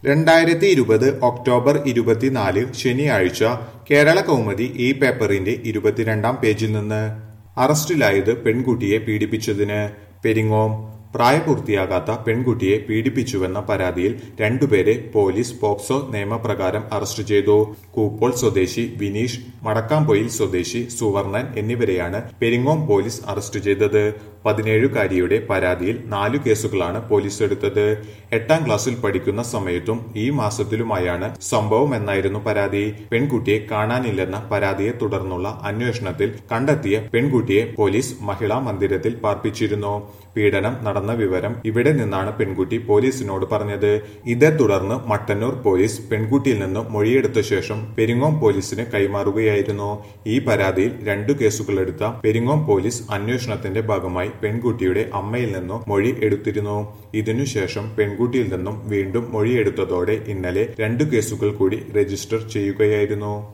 രണ്ടായിരത്തി ഇരുപത് ഒക്ടോബർ ഇരുപത്തിനാല് ശനിയാഴ്ച കേരള കൗമുദി ഈ പേപ്പറിന്റെ ഇരുപത്തിരണ്ടാം പേജിൽ നിന്ന് അറസ്റ്റിലായത് പെൺകുട്ടിയെ പീഡിപ്പിച്ചതിന് പെരിങ്ങോം പ്രായപൂർത്തിയാകാത്ത പെൺകുട്ടിയെ പീഡിപ്പിച്ചുവെന്ന പരാതിയിൽ രണ്ടുപേരെ പോലീസ് പോക്സോ നിയമപ്രകാരം അറസ്റ്റ് ചെയ്തു കൂപ്പോൾ സ്വദേശി വിനീഷ് മടക്കാംപൊയിൽ സ്വദേശി സുവർണൻ എന്നിവരെയാണ് പെരിങ്ങോം പോലീസ് അറസ്റ്റ് ചെയ്തത് പതിനേഴുകാരിയുടെ പരാതിയിൽ നാലു കേസുകളാണ് പോലീസ് എടുത്തത് എട്ടാം ക്ലാസ്സിൽ പഠിക്കുന്ന സമയത്തും ഈ മാസത്തിലുമായാണ് സംഭവമെന്നായിരുന്നു പരാതി പെൺകുട്ടിയെ കാണാനില്ലെന്ന പരാതിയെ തുടർന്നുള്ള അന്വേഷണത്തിൽ കണ്ടെത്തിയ പെൺകുട്ടിയെ പോലീസ് മഹിളാ മന്ദിരത്തിൽ പാർപ്പിച്ചിരുന്നു പീഡനം നടന്ന വിവരം ഇവിടെ നിന്നാണ് പെൺകുട്ടി പോലീസിനോട് പറഞ്ഞത് ഇതേ തുടർന്ന് മട്ടന്നൂർ പോലീസ് പെൺകുട്ടിയിൽ നിന്ന് മൊഴിയെടുത്ത ശേഷം പെരിങ്ങോം പോലീസിന് കൈമാറുകയായിരുന്നു ഈ പരാതിയിൽ രണ്ടു കേസുകളെടുത്ത പെരിങ്ങോം പോലീസ് അന്വേഷണത്തിന്റെ ഭാഗമായി പെൺകുട്ടിയുടെ അമ്മയിൽ നിന്നും മൊഴി എടുത്തിരുന്നു ഇതിനുശേഷം പെൺകുട്ടിയിൽ നിന്നും വീണ്ടും മൊഴിയെടുത്തതോടെ ഇന്നലെ രണ്ടു കേസുകൾ കൂടി രജിസ്റ്റർ ചെയ്യുകയായിരുന്നു